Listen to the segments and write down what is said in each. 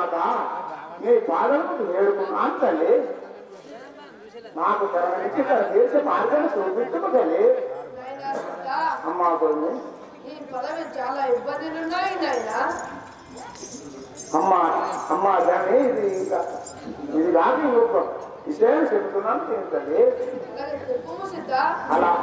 మాత నీ పాదలకు వేడుకున్నాను తల్లి నాకు తరగనికి ఇక్కడ తీర్చే మార్గాన్ని చూపించము తల్లి నాయనా సీత, అమ్మా కొన్ని ఈ పదవి చాలా ఇబ్బందులున్నాయి నాయనా అమ్మా అమ్మా దాన్ని ఇది ఇంకా ఇది కాదు ఇంకొక విషయాన్ని చెబుతున్నాను నేను తల్లి అలాగే చెప్పుము సీత అలా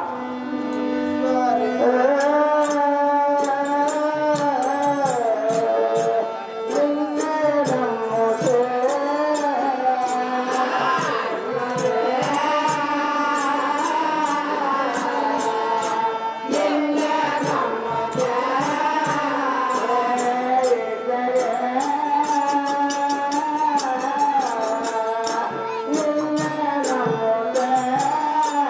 నిన్న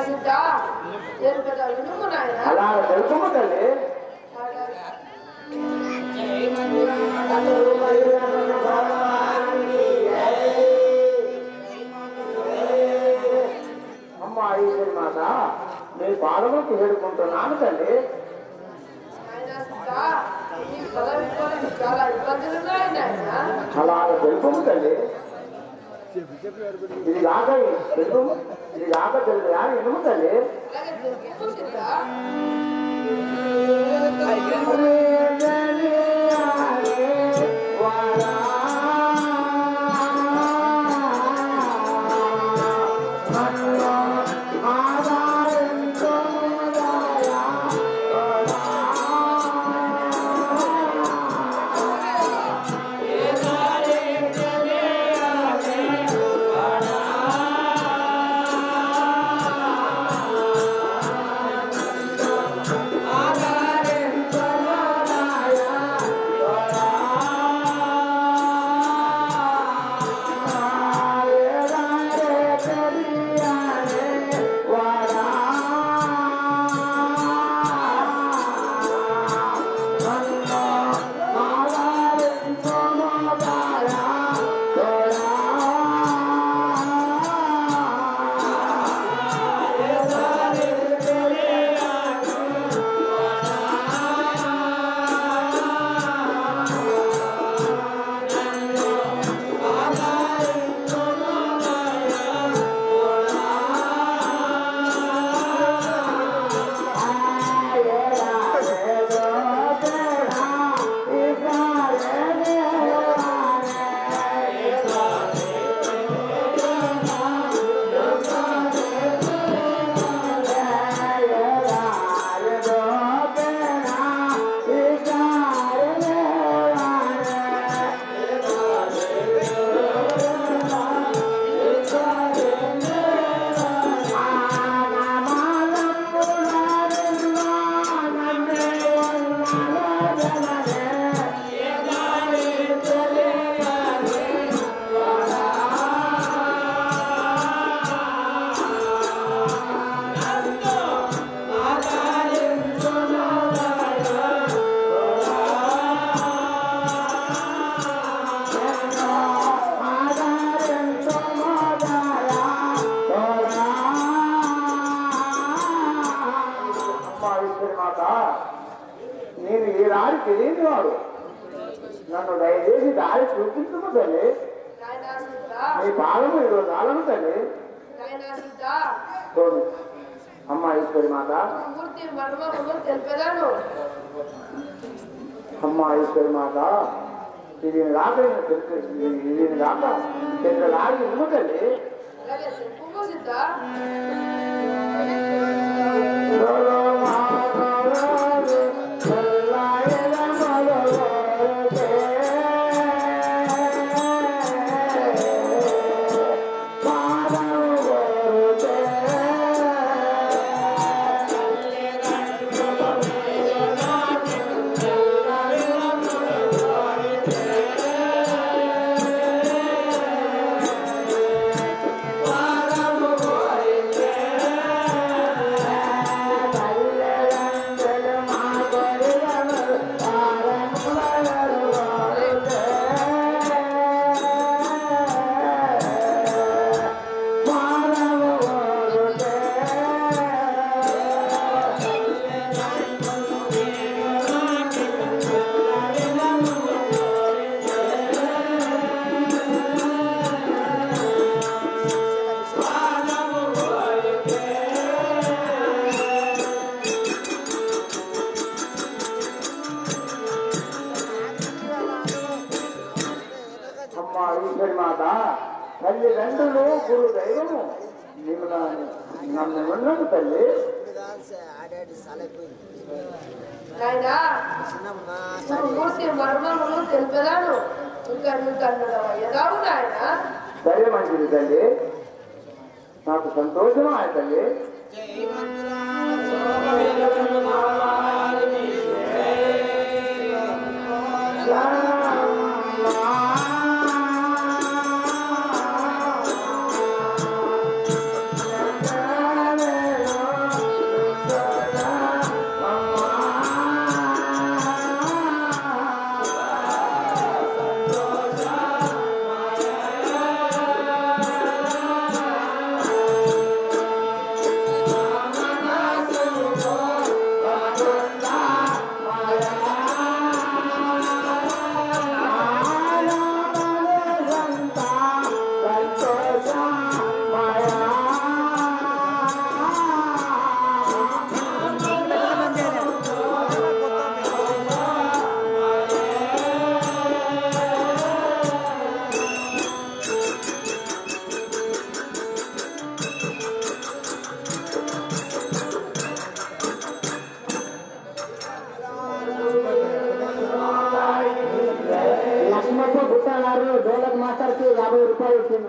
సిద్ధ నేను పెద్ద వినుము నాయన అలా తెలుపుము తల్లి అమ్మ ఈశ్వరి మాత మీ పాదములకు వేడుకుంటున్నాను తల్లి నాయన సిద్ధ నీ పదవి కోసం చాలా ఇబ్బందులు ఉన్నాయి నాయన అలా తెలుపుము తల్లి ఇది కాక తెలుపుము ఇది కాక తెలుగు కానీ ఎనుము తల్లి అలాగే తెలుపు సిద్ధ అమ్మా ఈశ్వరి మాత నేను ఈ దారి తెలియని వాడు నన్ను దయచేసి దారి చూపించము తల్లి నాయన సిద్ధ నీ పాదము ఈరోజు కాలను తల్లి నాయన సిద్ధ చూడు అమ్మా ఈశ్వరి మాత మూర్తి మర్మమును తెలిపెదాను అమ్మా ఈశ్వరి మాత ఇది రాక నేను తెలుసు ఇది రాక తెలుసు రాగి ఇవ్వ తల్లి అలాగే తెలుపు సిద్ధ అమ్మా ఈశ్వరి మాత తల్లిదండ్రులు గురు దైవము నీకు నా- నన్ను ఉన్నది తల్లి ఆడాడి సాలైపోయింది నాయన చిన్నమ్మా మూర్తి మర్మమును తెలిపెదాను ఇంకా నువ్వు కన్నుడు ఎదావు నాయన సరే మంచిది తల్లి నాకు సంతోషం ఆయన తల్లి ఆ రూపాయలు ఇచ్చింది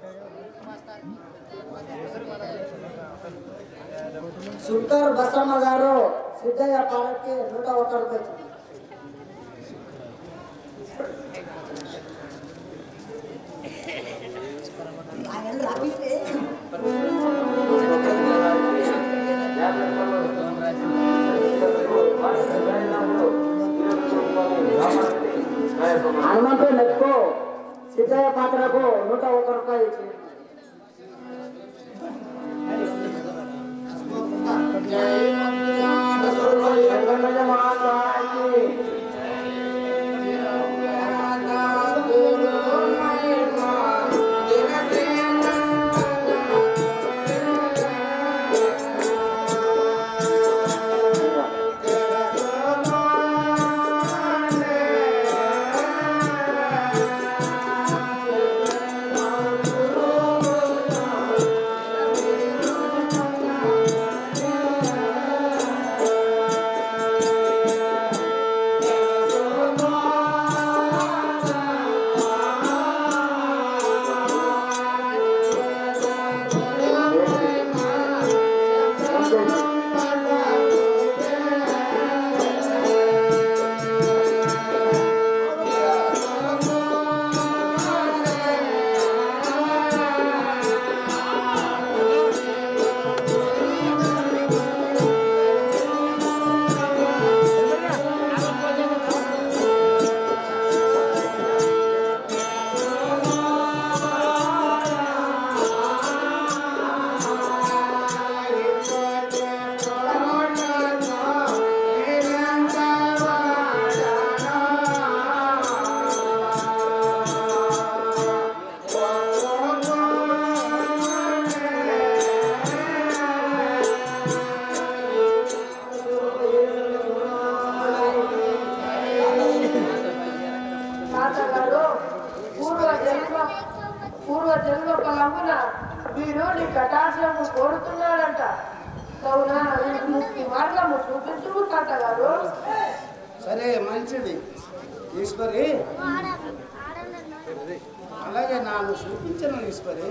సుల్తాన్ బసమ్మ గారు సిద్ధయ్య పాలకి నూట ఒక్క రూపాయలు ఇచ్చింది. హనుమంతు నెక్కు సిద్ధయ్య పాత్రకు నూట ఒక్క రూపాయలు ఇచ్చింది తాతగారు పూర్వ జన్మ పూర్వ జన్మ ఫలమున వీరు నీ కటాక్షము కోరుతున్నాడంట కావున నీకు ముక్తి మార్గము చూపించు తాతగారు సరే మంచిది ఈశ్వరి అలాగే నాకు చూపించను ఈశ్వరి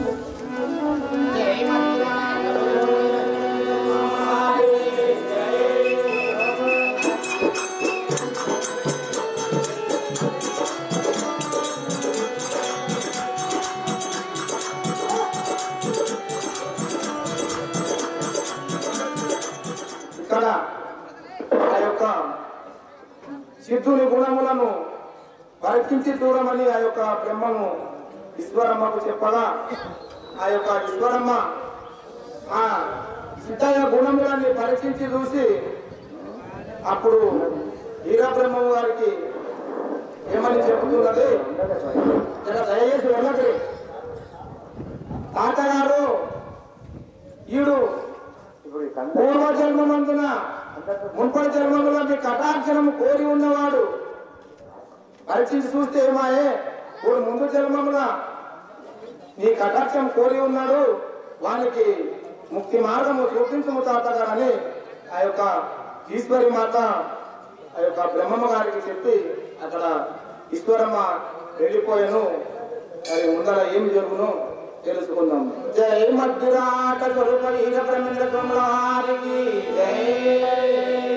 ఇక్కడ ఆ యొక్క సిద్ధుని గుణములను పరీక్షించి చూడమని ఆ యొక్క బ్రహ్మము ఈశ్వరమ్మకు చెప్పగా ఆ యొక్క ఈశ్వరమ్మ ఆ సిద్ధయ్య గుణములని పరీక్షించి చూసి అప్పుడు వీరబ్రహ్మము గారికి ఏమని చెబుతున్నది జర దయచేసి వెళ్ళండి తాతగారు ఈడు పూర్వ జన్మమందున మున్పటి జన్మములో మీ కటాక్షణము కోరి ఉన్నవాడు పరీక్షించి చూస్తే ఏమాయే ఇప్పుడు ముందు జన్మమున నీ కటాక్షం కోరి ఉన్నాడు వానికి ముక్తి మార్గము చూపించము తాతగారని ఆ యొక్క ఈశ్వరి మాత ఆ యొక్క బ్రహ్మమ్మ గారికి చెప్పి అక్కడ ఈశ్వరమ్మ వెళ్ళిపోయాను మరి ముందర ఏం జరుగును తెలుసుకుందాం జై మధురాట స్వరూప ఈగ బ్రహ్మేంద్ర బ్రహ్మహారికి జై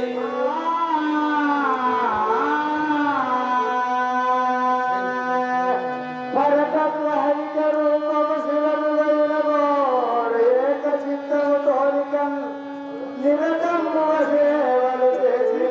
భరతత్వ హరిత రూపము శివము వైనవోడు ఏక చిత్తము తోరికం నిరతము సేవలు చేసిన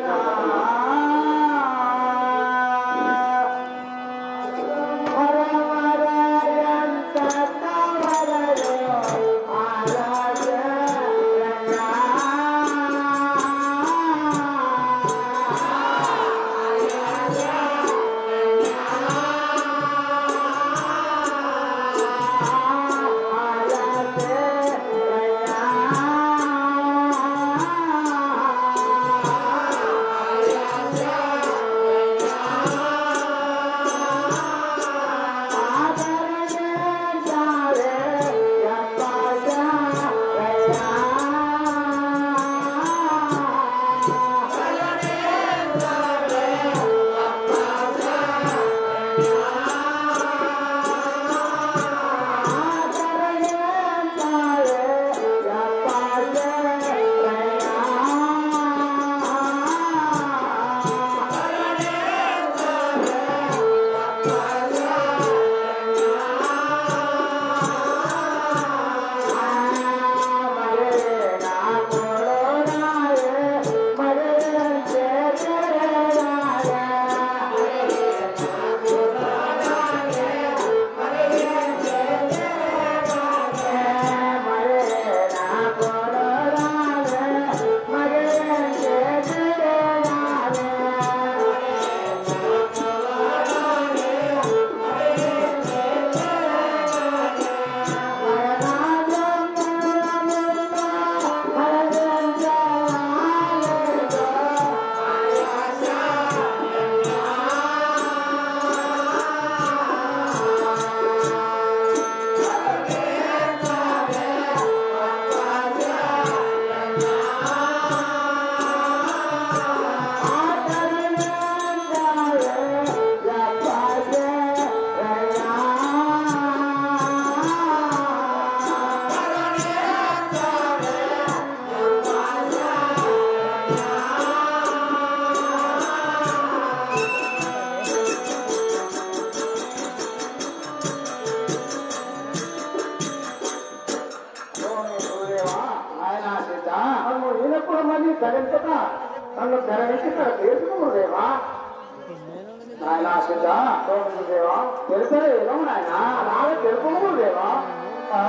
నాయన సీత నన్ను ఈనప్పుడు మళ్ళీ ధరించక నన్ను ధరించి ఇక్కడ తీసుకున్నాడు దేవా నాయన సీత తోడు దేవా తెలుసలే ఏదో నాయన అలాగే తెలుపుకున్నాడు దేవా ఆ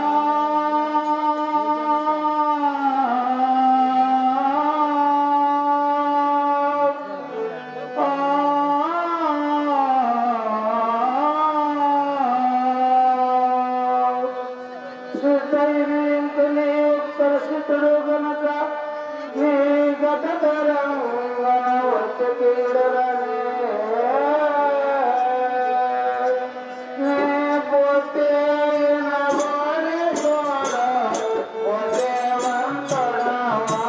సిద్ధైరింతుని ఉత్తరసితుడు గనక నీ గత తరంగన వచ్చకీడరనే నే పోతే నవారి తోడ పోతే వంతడవా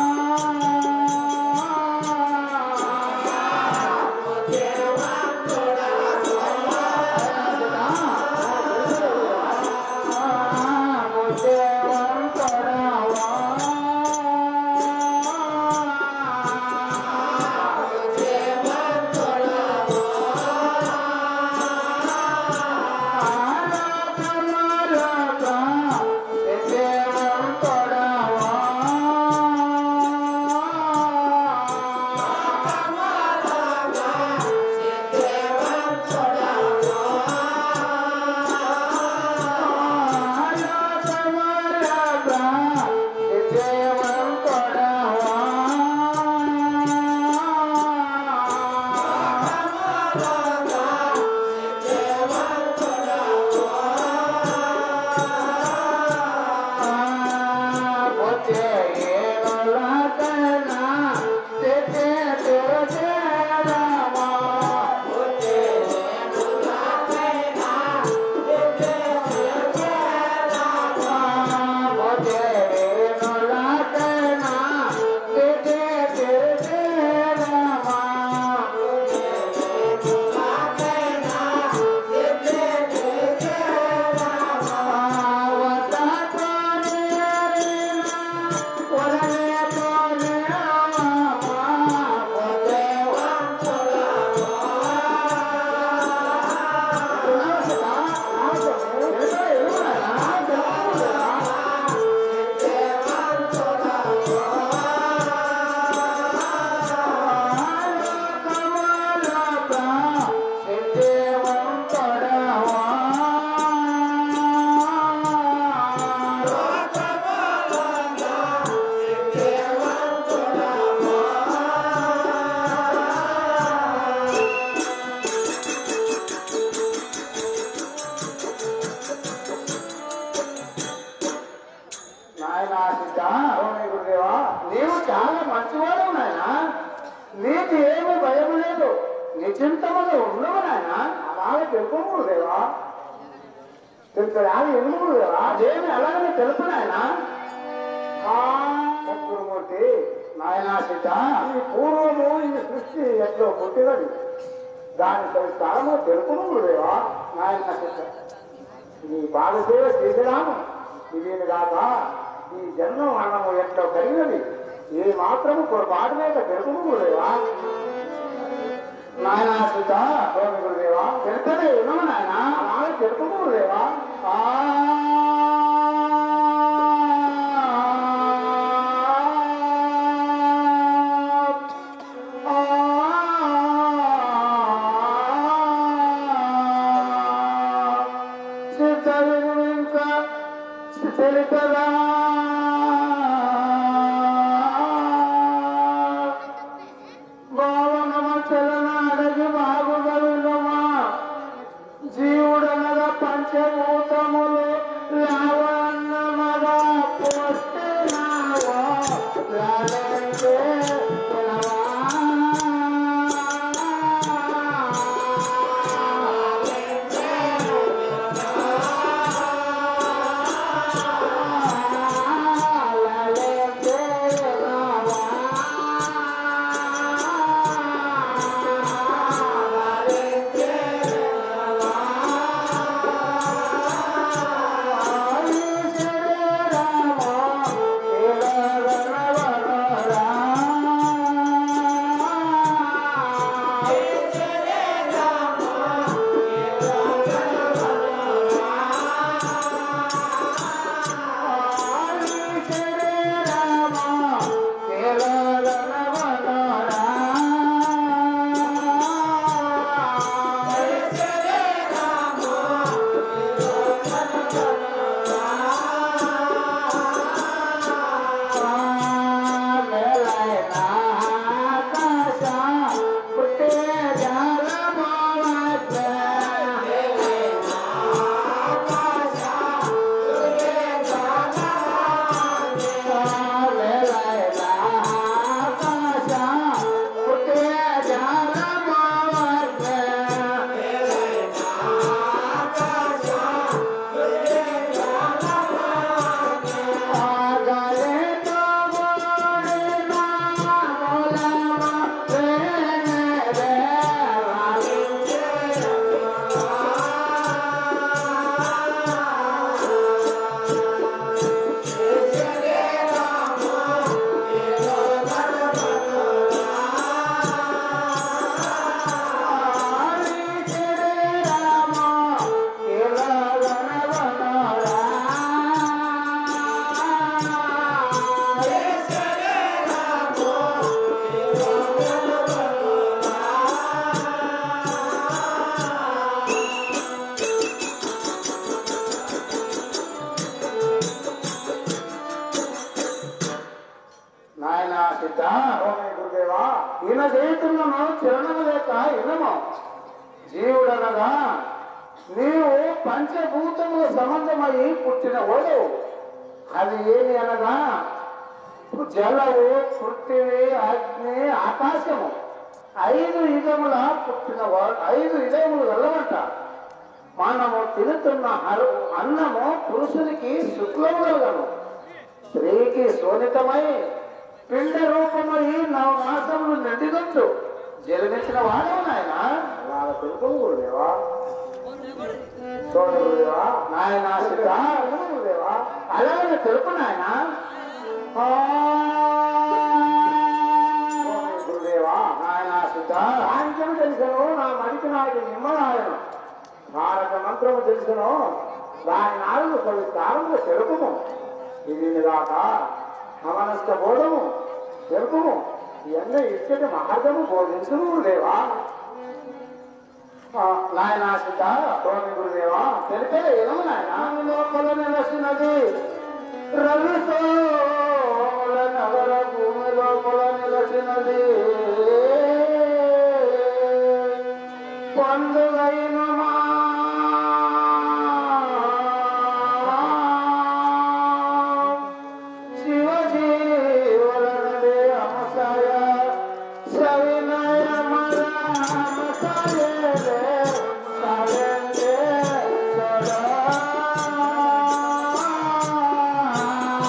నాయనా సీత స్వామి గురుదేవా నీవు చాలా మంచివాడు నాయన నీకు ఏమి భయం లేదు నిశ్చింతముగా ఉండవు నాయన అలాగే తెలుపు గురుదేవా తెలుసు అది ఎందుకు గురుదేవా అదేమి అలాగనే తెలుపు నాయన గురుమూర్తి నాయనా సీత ఈ పూర్వము ఈ సృష్టి ఎట్లో పుట్టినది దాని స్థలము తెలుపును గురుదేవా నాయన సీత నీ బాలసేవ చేసినాము ఇదేమి కాక ఈ జన్మ మరణము ఎంతో కలిగినది ఏ మాత్రము పొరపాటు లేక తెలుపును గురుదేవా నాయన సుత స్వామి గురుదేవా తెలుపదే వినము నాయన అలాగే తెలుపును గురుదేవా ఆ తెలుపదా భావనమ చలనాడగి బాగుగలుగమా జీవుడనగా పంచభూతములు లావన్నమగా పోస్తున్నావా లాలంటే నాయన సిద్ధ గురుదేవా ఈయన చేతులను చిరణము లేక ఇనము జీవుడనగా నీవు పంచభూతముల సంబంధమై పుట్టిన ఓడు అది ఏమి అనగా జలము పృథివీ అగ్ని ఆకాశము ఐదు యుగముల పుట్టిన వా- ఐదు యుగములు వెళ్ళమంట మనము తినుతున్న హరు అన్నము పురుషునికి శుక్లములను స్త్రీకి శోణితమై పిండ రూపమై నవ మాసములు నిండిగొచ్చు జన్మించిన వాడు నాయన వాళ్ళ తెలుపు గురుదేవా చూడండి గురుదేవా నాయన సిద్ధ గురుదేవా అలాగే తెలుపు నాయన ఆ, గురుదేవా నాయన సిద్ధ సాయంత్రం తెలుసును నా మడికి నాకు నిమ్మనాయను భారత మంత్రము తెలుసును దాని నాలుగు పది స్థానంలో తెలుపుము ఇది దాక సమనస్క బోధము తెలుపుము ఇవన్నీ ఇచ్చటి మార్గము బోధించును దేవా నాయన సిద్ధ స్వామి గురుదేవా తెలిపే ఏమో నాయన లోపల నిలసినది రవి సోముల నగర భూమి లోపల నిలసినది పండుగైన మా శివజీవరదే అమసాయ సవినయ మరామసాయే సాయందే సదా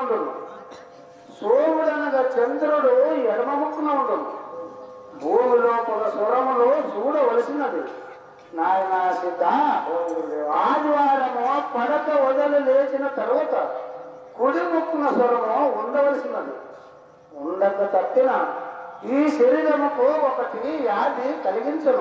ఉండును సోముడనగా చంద్రుడు ఎడమ ముక్కున ఉండును భూమి లోపల స్వరములు చూడవలసినది నాయన సిద్ధ ఆదివారము పడక వదలు లేచిన తర్వాత కుడి ముక్కున స్వరము ఉండవలసినది ఉండక తప్పిన ఈ శరీరముకు ఒకటి వ్యాధి కలిగించను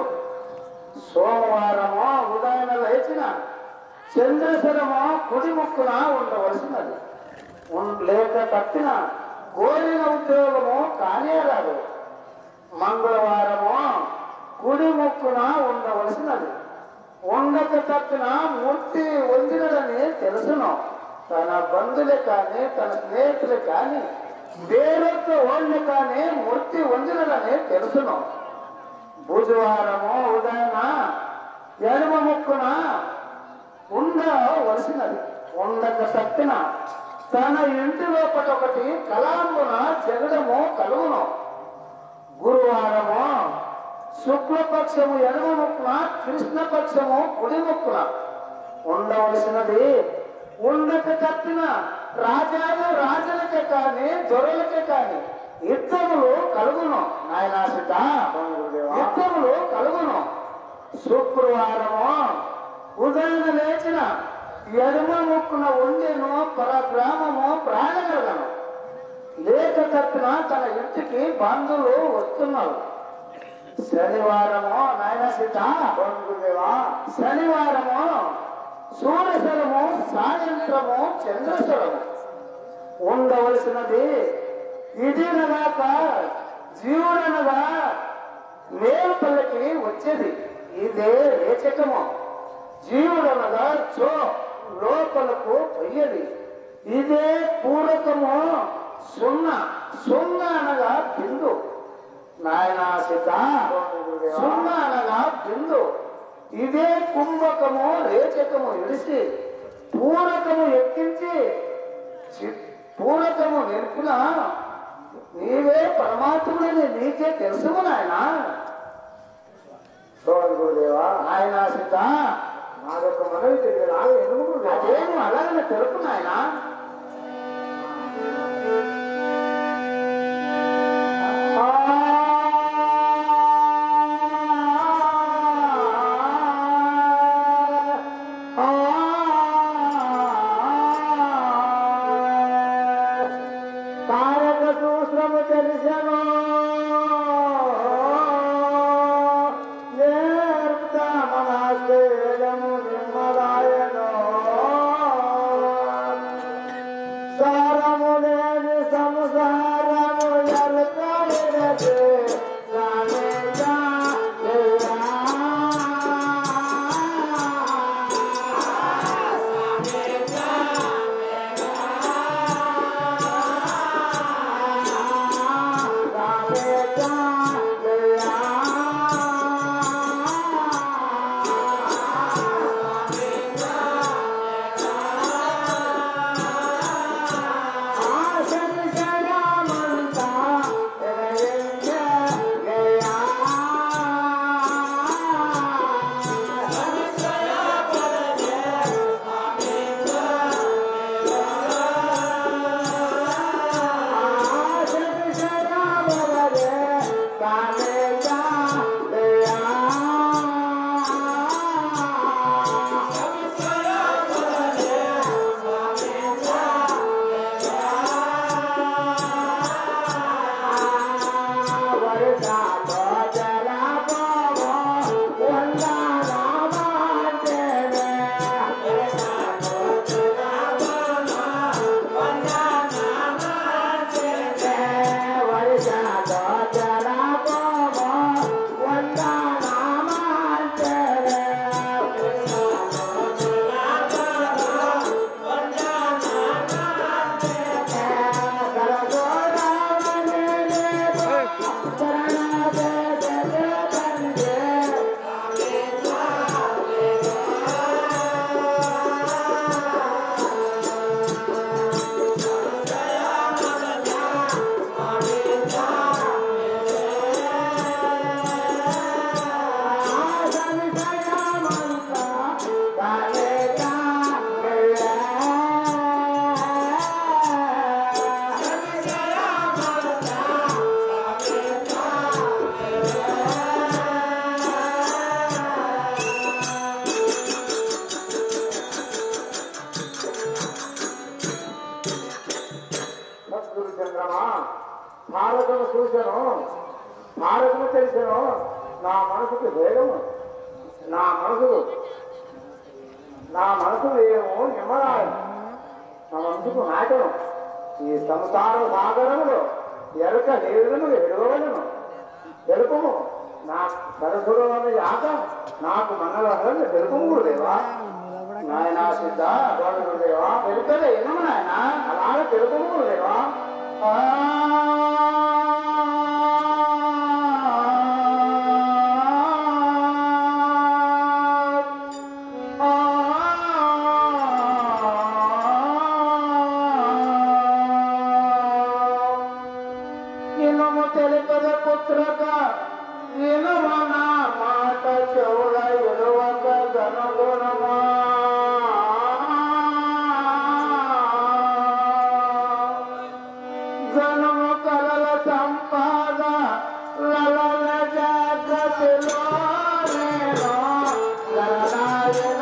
సోమవారము ఉదయం లేచిన చంద్రశరము కుడి ముక్కున ఉండవలసినది ఉన్- లేక తప్పిన కోరిన ఉద్యోగము కానే రాదు మంగళవారము కుడి ముక్కున ఉండవలసినది ఉండక తప్పిన మూర్తి వందినదని తెలుసును తన బంధువులే కానీ తన స్నేహితులే కానీ వేరొక్క వాళ్ళు కానీ మూర్తి వందినదని తెలుసును బుధవారము ఉదయన ఎడమ ముక్కున ఉండవలసినది ఉండక తప్పిన తన ఇంటి లోపల ఒకటి కలాంబున జగడము కలుగును గురువారము శుక్లపక్షము ఎడమ ముక్కున కృష్ణపక్షము కుడి ముక్కున ఉండవలసినది ఉండక తప్పిన రాజాలు రాజులకే కానీ దొరలకే కానీ యుద్ధములు కలుగును నాయనా సీత యుద్ధములు కలుగును శుక్రవారము ఉదయం లేచిన ఎడమ ముక్కున ఉండెను పరగ్రామము ప్రాణగలను లేక తప్పిన తన ఇంటికి బంధువులు వస్తున్నారు శనివారము నాయన సీత శనివారము సూర్యశరము సాయంత్రము చంద్రశరము ఉండవలసినది ఇదినగాక జీవుడనగా మేలుపల్లకి వచ్చేది ఇదే రేచకము జీవుడనగా చో లోపలకు పోయేది ఇదే పూరకము సున్నా సున్నా అనగా బిందు నాయన సీత సున్నా అనగా బిందు ఇదే కుంభకము రేచకము ఇడిసి పూరకము ఎక్కించి చి- పూరకము నిలుపున నీవే పరమాత్ముడని నీకే తెలుసు నాయన గురుదేవా నాయన సీత నాదొక మనవి తెలియదా ఎందుకు అదేమి అలాగనే తెలుపు నాయన తారక సూత్రము తెలిసెను నేర్పుతామనాశ్రయము నిమ్మలాయను సారము లేని సంసారము ఎరకాయనది సామేశా చంద్రమా భారతను చూశాను భారతను తెలిసాను నా మనసుకు వేగము నా మనసుకు నా మనసు ఏమో నిమ్మరాయం నా మనసుకు నాటడం ఈ సంసార సాగరములో ఎరక లేదును ఎడవలను తెలుపము నా సరస్వరం అనేది ఆట నాకు మనవరం తెలుపము గురుదేవా నాయన సిద్ధ గోడ గురుదేవా తెలుపలే ఎన్నము నాయన అలాగే తెలుపము గురుదేవా ఇనుము తెలుపద పుత్రక వినుమన మాట చెవుల ఎరువక గనుగుణమా జనము కలల సంపాద లలల జాగ్రత్తలో నేను లలనాయన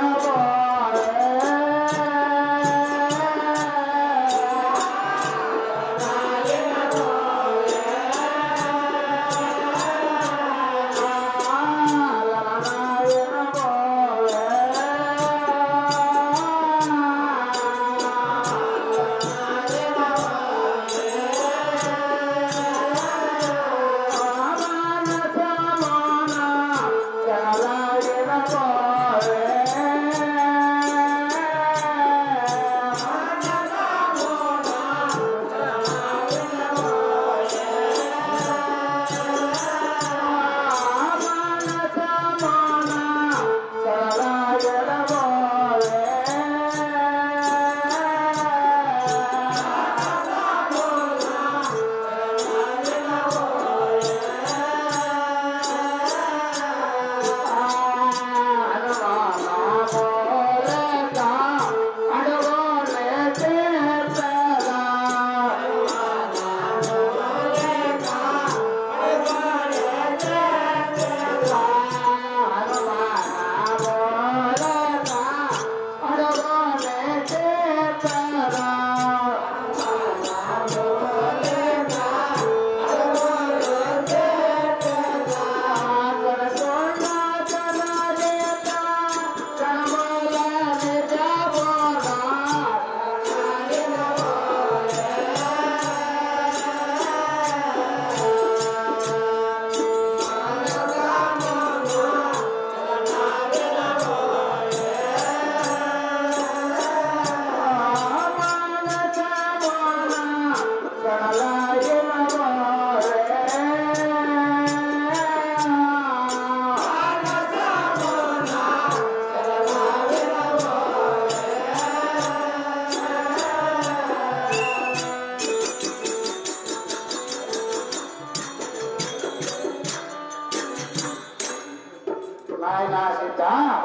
నాయన సీత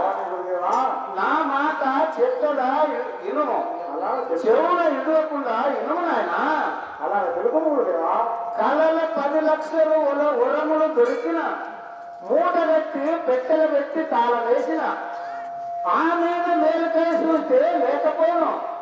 నా మాట చెత్తడా ఇనుము అలా చెవుల ఇడవకుండా ఇనుము నాయన అలా తెలుపుదేవా కళల పది లక్షలు ఉల ఉరములు దొరికిన మూట పెట్టి పెట్టెలు పెట్టి తాళ వేసిన ఆ మీద మేలుకై చూస్తే లేకపోను